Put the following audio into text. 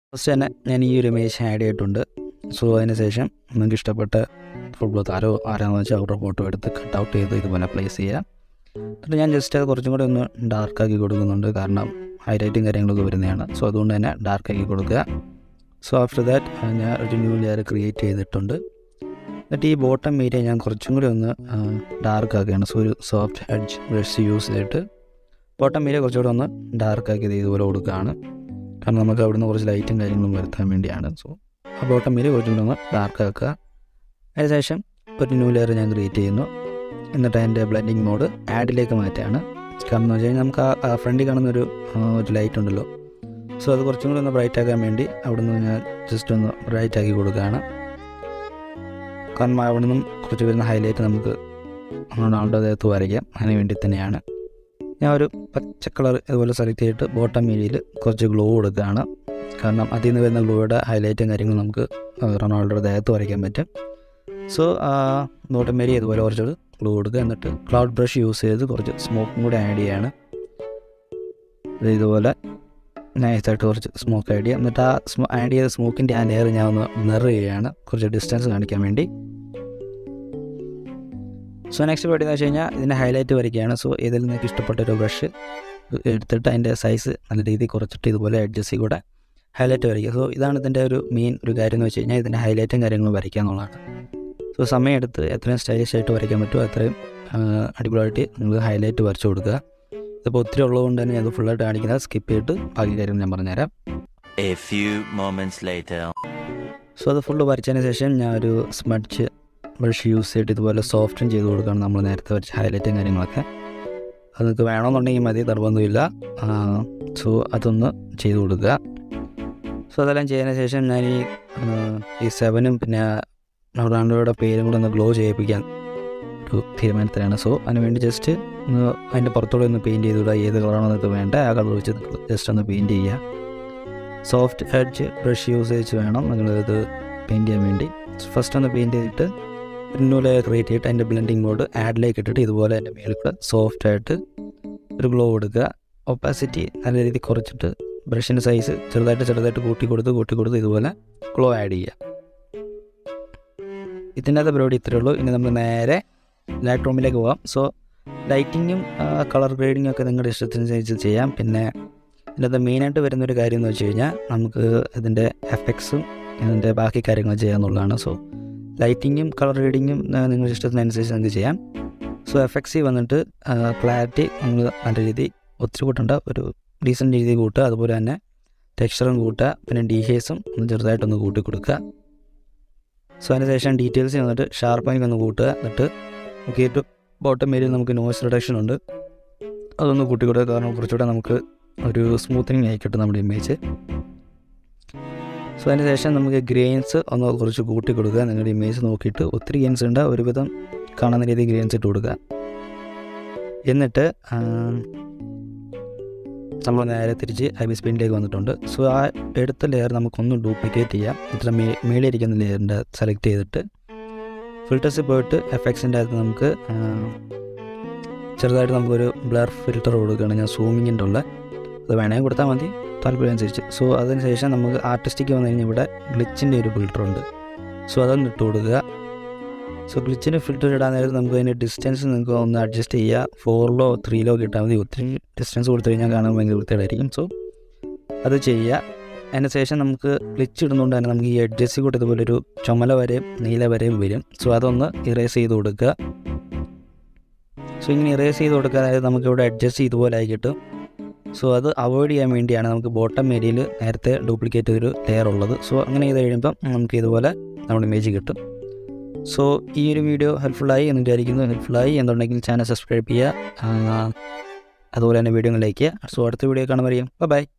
First തന്നെ ഞാൻ ഈ ഒരു ഇമേജ് ആഡ് ചെയ്തിട്ടുണ്ട് സോ അതിന് ശേഷം നിങ്ങൾക്ക് ഇഷ്ടപ്പെട്ട ഫുട്ബോൾ താരോ ആരാണെന്ന് വെച്ചാൽ അവരുടെ ഫോട്ടോ എടുത്ത് കട്ട് ഔട്ട് ചെയ്ത് ഇതുപോലെ പ്ലേസ് ചെയ്യുക എന്നിട്ട് ഞാൻ ജസ്റ്റ് അത് കുറച്ചും കൂടി ഒന്ന് ഡാർക്കാക്കി കൊടുക്കുന്നുണ്ട് കാരണം ഹൈലൈറ്റും കാര്യങ്ങളൊക്കെ വരുന്നതാണ് സോ അതുകൊണ്ട് തന്നെ ഡാർക്കാക്കി കൊടുക്കുക സോ ആഫ്റ്റർ ദാറ്റ് ഞാൻ ഒരു ന്യൂ ലെയർ ക്രിയേറ്റ് ചെയ്തിട്ടുണ്ട് എന്നിട്ട് ഈ ബോട്ടം ഏരിയ ഞാൻ കുറച്ചും കൂടി ഒന്ന് ഡാർക്ക് ആക്കുകയാണ് സോ ഒരു സോഫ്റ്റ് എഡ്ജ് ബ്രഷ് യൂസ് ചെയ്തിട്ട് ബോട്ടം ഏരിയ കുറച്ചുകൂടി ഒന്ന് ഡാർക്ക് ആക്കി ഇത് ഇതുപോലെ കൊടുക്കുകയാണ് കാരണം നമുക്ക് അവിടുന്ന് കുറച്ച് ലൈറ്റും കാര്യങ്ങളും വരുത്താൻ വേണ്ടിയാണ് സോ ആ ബോട്ടം ഏരിയ കുറച്ചും കൂടി ഒന്ന് ഡാർക്ക് ആക്കുക അതിനുശേഷം ഒരു ന്യൂ ലെയർ ഞാൻ ക്രിയേറ്റ് ചെയ്യുന്നു എന്നിട്ട് അതിൻ്റെ ബ്ലെൻഡിങ് മോഡ് ആഡിലേക്ക് മാറ്റുകയാണ് കാരണം എന്ന് വെച്ച് കഴിഞ്ഞാൽ നമുക്ക് ആ ഫ്രണ്ടിൽ കാണുന്ന ഒരു ആ, ഒരു ലൈറ്റ് ഉണ്ടല്ലോ സോ അത് കുറച്ചും കൂടി ഒന്ന് ബ്രൈറ്റ് ആക്കാൻ വേണ്ടി അവിടെ നിന്ന് ഞാൻ ജസ്റ്റ് ഒന്ന് ബ്രൈറ്റ് ആക്കി കൊടുക്കുകയാണ് കാരണം അവിടെ നിന്നും കുറച്ച് വരുന്ന ഹൈലൈറ്റ് നമുക്ക് റൊണാൾഡോ ദേഹത്ത് വരയ്ക്കാം അതിന് വേണ്ടി തന്നെയാണ് ഞാൻ ഒരു പച്ച കളർ ഇതുപോലെ സെലക്ട് ചെയ്തിട്ട് ബോട്ടം ഏരിയയിൽ കുറച്ച് ഗ്ലോ കൊടുക്കുകയാണ് കാരണം അതിൽ നിന്ന് വരുന്ന ഗ്ലോയുടെ ഹൈലൈറ്റും കാര്യങ്ങളും നമുക്ക് റൊണാൾഡോയുടെ ദേഹത്ത് വരയ്ക്കാൻ പറ്റും സോ ബോട്ടം ഏരിയ ഇതുപോലെ കുറച്ചൊരു ഗ്ലൂ കൊടുക്കുക എന്നിട്ട് ക്ലൗഡ് ബ്രഷ് യൂസ് ചെയ്ത് കുറച്ച് സ്മോക്കും കൂടി ആഡ് ചെയ്യാണ് ഇത് ഇതുപോലെ നൈസായിട്ട് കുറച്ച് സ്മോക്ക് ആഡ് ചെയ്യുക എന്നിട്ട് ആ സ്മോ ആഡ് ചെയ്ത സ്മോക്കിൻ്റെ ആ ലെയർ ഞാൻ ഒന്ന് ബ്ലർ ചെയ്യുകയാണ് കുറച്ച് ഡിസ്റ്റൻസ് കാണിക്കാൻ വേണ്ടി സോ നെക്സ്റ്റ് പരിപാടി എന്ന് വെച്ച് കഴിഞ്ഞാൽ ഇതിൻ്റെ ഹൈലൈറ്റ് വരയ്ക്കുകയാണ് സോ ഇതിൽ നിങ്ങൾക്ക് ഇഷ്ടപ്പെട്ട ഒരു ബ്രഷ് എടുത്തിട്ട് അതിൻ്റെ സൈസ് നല്ല രീതിയിൽ കുറച്ചിട്ട് ഇതുപോലെ അഡ്ജസ്റ്റ് കൂടെ ഹൈലൈറ്റ് വരയ്ക്കുക സോ ഇതാണ് ഇതിൻ്റെ ഒരു മെയിൻ ഒരു കാര്യം എന്ന് വെച്ച് കഴിഞ്ഞാൽ ഇതിൻ്റെ ഹൈലൈറ്റും കാര്യങ്ങളും വരയ്ക്കുക എന്നുള്ളതാണ് സോ സമയമെടുത്ത് എത്രയും സ്റ്റൈലിഷ് ആയിട്ട് വരയ്ക്കാൻ പറ്റുമോ അത്രയും ആ, അടിപൊളിയായിട്ട് നിങ്ങൾ ഹൈലൈറ്റ് വരച്ചു കൊടുക്കുക ഇതിപ്പോൾ ഒത്തിരി ഉള്ളതുകൊണ്ട് തന്നെ അത് ഫുള്ളായിട്ട് കാണിക്കുന്നത് സ്കിപ്പ് ചെയ്തിട്ട് ബാക്കി കാര്യം ഞാൻ പറഞ്ഞുതരാം A few moments later. So അത് ഫുള്ള് വരച്ചതിന് ശേഷം ഞാൻ ഒരു സ്മഡ്ജ് ബ്രഷ് യൂസ് ചെയ്തിട്ട് ഇതുപോലെ സോഫ്റ്റും ചെയ്ത് കൊടുക്കുകയാണ് നമ്മൾ നേരത്തെ വരച്ച ഹൈലൈറ്റും കാര്യങ്ങളൊക്കെ അത് നിങ്ങൾക്ക് വേണമെന്നുണ്ടെങ്കിൽ മതി നിർബന്ധമില്ല സോ അതൊന്ന് ചെയ്ത് കൊടുക്കുക സോ അതെല്ലാം ചെയ്തതിന് ശേഷം ഞാൻ ഈ ആ, ഈ സെവനും പിന്നെ റൊണാൾഡോയുടെ പേരും കൂടെ ഒന്ന് ഗ്ലോ ചെയ്യിപ്പിക്കാൻ ഒരു തീരുമാനത്തിലാണ് സോ അതിന് വേണ്ടി ജസ്റ്റ് ഒന്ന് അതിൻ്റെ പുറത്തൂടെ ഒന്ന് പെയിൻറ്റ് ചെയ്ത് വിടുക ഏത് കളറാണോ നിങ്ങൾക്ക് വേണ്ട ആ കളർ വെച്ച് ജസ്റ്റ് ഒന്ന് പെയിൻറ്റ് ചെയ്യുക സോഫ്റ്റ് എഡ്ജ് ബ്രഷ് യൂസ് ചെയ്ത് വേണം നിങ്ങളിത് പെയിൻറ്റ് ചെയ്യാൻ വേണ്ടി ഫസ്റ്റ് ഒന്ന് പെയിൻറ്റ് ചെയ്തിട്ട് ഒരു ലെയർ ക്രിയേറ്റ് ചെയ്തിട്ട് അതിൻ്റെ ബ്ലെൻഡിങ് മോഡ് ആഡിലേക്ക് ഇട്ടിട്ട് ഇതുപോലെ അതിൻ്റെ മേളിൽ കൂടെ സോഫ്റ്റ് ആയിട്ട് ഒരു ഗ്ലോ കൊടുക്കുക ഒപ്പാസിറ്റി നല്ല രീതിയിൽ കുറച്ചിട്ട് ബ്രഷിൻ്റെ സൈസ് ചെറുതായിട്ട് ചെറുതായിട്ട് കൂട്ടി കൊടുത്ത് കൂട്ടി കൊടുത്ത് ഇതുപോലെ ഗ്ലോ ആഡ് ചെയ്യുക ഇതിൻ്റെ അകത്ത് പരിപാടി ഇത്രയേ ഉള്ളൂ ഇനി നമ്മൾ നേരെ ലൈറ്റ് റൂമിലേക്ക് പോകാം സോ ലൈറ്റിങ്ങും കളർ ഗ്രേഡിങ്ങും ഒക്കെ നിങ്ങളുടെ ഇഷ്ടത്തിനനുസരിച്ച് ചെയ്യാം പിന്നെ ഇതിനകത്ത് മെയിനായിട്ട് വരുന്നൊരു കാര്യം എന്ന് വെച്ച് കഴിഞ്ഞാൽ നമുക്ക് ഇതിൻ്റെ എഫക്ട്സും ഇതിൻ്റെ ബാക്കി കാര്യങ്ങൾ ചെയ്യാമെന്നുള്ളതാണ് സോ ലൈറ്റിങ്ങും കളർ റീഡിങ്ങും നിങ്ങളുടെ ഇഷ്ടത്തിനനുസരിച്ച് നിങ്ങൾക്ക് ചെയ്യാം സോ എഫക്ട്സി വന്നിട്ട് ക്ലാരിറ്റി നമ്മൾ നല്ല രീതിയിൽ ഒത്തിരി കൂട്ടണ്ട ഒരു ഡീസൻറ്റ് രീതിയിൽ കൂട്ടുക അതുപോലെ തന്നെ ടെക്സ്ചറും കൂട്ടുക പിന്നെ ഡീഹേഴ്സും ഒന്ന് ചെറുതായിട്ടൊന്ന് കൂട്ടി കൊടുക്കുക സോ അതിന് ശേഷം ഡീറ്റെയിൽസ് വന്നിട്ട് ഷാർപ്പായി ഒന്ന് കൂട്ടുക എന്നിട്ട് നമുക്ക് ഏറ്റവും ബോട്ടം ഏരിയയിൽ നമുക്ക് നോയ്സ് റിഡക്ഷൻ ഉണ്ട് അതൊന്ന് കൂട്ടി കൊടുക്കുക കാരണം കുറച്ചുകൂടെ നമുക്ക് ഒരു സ്മൂത്തനിങ് ആയി കിട്ടും നമ്മുടെ ഇമേജ് സോ അതിന് ശേഷം നമുക്ക് ഗ്രെയിൻസ് ഒന്ന് കുറച്ച് കൂട്ടി കൊടുക്കുക നിങ്ങളുടെ ഇമേജ് നോക്കിയിട്ട് ഒത്തിരി ഗ്രെയിൻസ് ഉണ്ട് ഒരുവിധം കാണുന്ന രീതിയിൽ ഗ്രെയിൻസ് ഇട്ട് കൊടുക്കുക എന്നിട്ട് ആ, നമ്മൾ നേരെ തിരിച്ച് ഐ ബി സ്പിന്നിലേക്ക് വന്നിട്ടുണ്ട് സോ ആ എടുത്ത ലെയർ നമുക്കൊന്ന് ഡ്യൂപ്ലിക്കേറ്റ് ചെയ്യാം ഇത്ര മേ മേളിയിരിക്കുന്ന ലെയറിൻ്റെ സെലക്ട് ചെയ്തിട്ട് ഫിൽറ്റേഴ്സിൽ പോയിട്ട് എഫക്ട്സിൻ്റെ അകത്ത് നമുക്ക് ആ, ചെറുതായിട്ട് നമുക്കൊരു ബ്ലർ ഫിൽറ്റർ കൊടുക്കുകയാണ് ഞാൻ സൂമിങ്ങിൻ്റെ ഉള്ള അത് വേണമെങ്കിൽ കൊടുത്താൽ മതി താല്പര്യം അനുസരിച്ച് സോ അതിന് ശേഷം നമുക്ക് ആർട്ടിസ്റ്റിക്ക് വന്നു കഴിഞ്ഞാൽ ഇവിടെ ഗ്ലിച്ചിൻ്റെ ഒരു ഫിൽറ്റർ ഉണ്ട് സോ അതൊന്ന് ഇട്ട് കൊടുക്കുക സോ ഗ്ലിച്ചിൻ്റെ ഫിൽറ്റർ ഇടാൻ നേരത്ത് നമുക്ക് അതിൻ്റെ ഡിസ്റ്റൻസ് നിങ്ങൾക്ക് ഒന്ന് അഡ്ജസ്റ്റ് ചെയ്യുക ഫോറിലോ ത്രീയിലോ കിട്ടാൽ മതി ഒത്തിരി ഡിസ്റ്റൻസ് കൊടുത്തു കഴിഞ്ഞാൽ കാണാൻ ഭയങ്കര വൃത്തിയായിരിക്കും സോ അത് ചെയ്യുക അതിന് ശേഷം നമുക്ക് ക്ലിച്ച് ഇടുന്നതുകൊണ്ട് തന്നെ നമുക്ക് ഈ എഡ്ജസ്സിൽ കൂടെ ഇതുപോലെ ഒരു ചുമല വരെയും നീല വരെയും വരും സോ അതൊന്ന് ഇറേസ് ചെയ്ത് കൊടുക്കുക സോ ഇങ്ങനെ ഇറേസ് ചെയ്ത് കൊടുക്കുക അതായത് നമുക്കിവിടെ അഡ്ജസ്റ്റ് ഇതുപോലെ ആയി കിട്ടും സോ അത് അവോയ്ഡ് ചെയ്യാൻ വേണ്ടിയാണ് നമുക്ക് ബോട്ടം ഏരിയയിൽ നേരത്തെ ഡ്യൂപ്ലിക്കേറ്റ് ചെയ്തൊരു ലെയർ ഉള്ളത് സോ അങ്ങനെ ചെയ്ത് കഴിയുമ്പം നമുക്ക് ഇതുപോലെ നമ്മുടെ ഇമേജ് കിട്ടും സോ ഈ ഒരു വീഡിയോ ഹെൽപ്ഫുള്ളായി എന്ന് വിചാരിക്കുന്നു ഹെൽപ്ഫുള്ളായി എന്നുണ്ടെങ്കിൽ ചാനൽ സബ്സ്ക്രൈബ് ചെയ്യുക ആ, അതുപോലെ തന്നെ വീഡിയോ ലൈക്ക് ചെയ്യുക സോ അടുത്ത വീഡിയോ കാണുമ്പോൾ ബൈ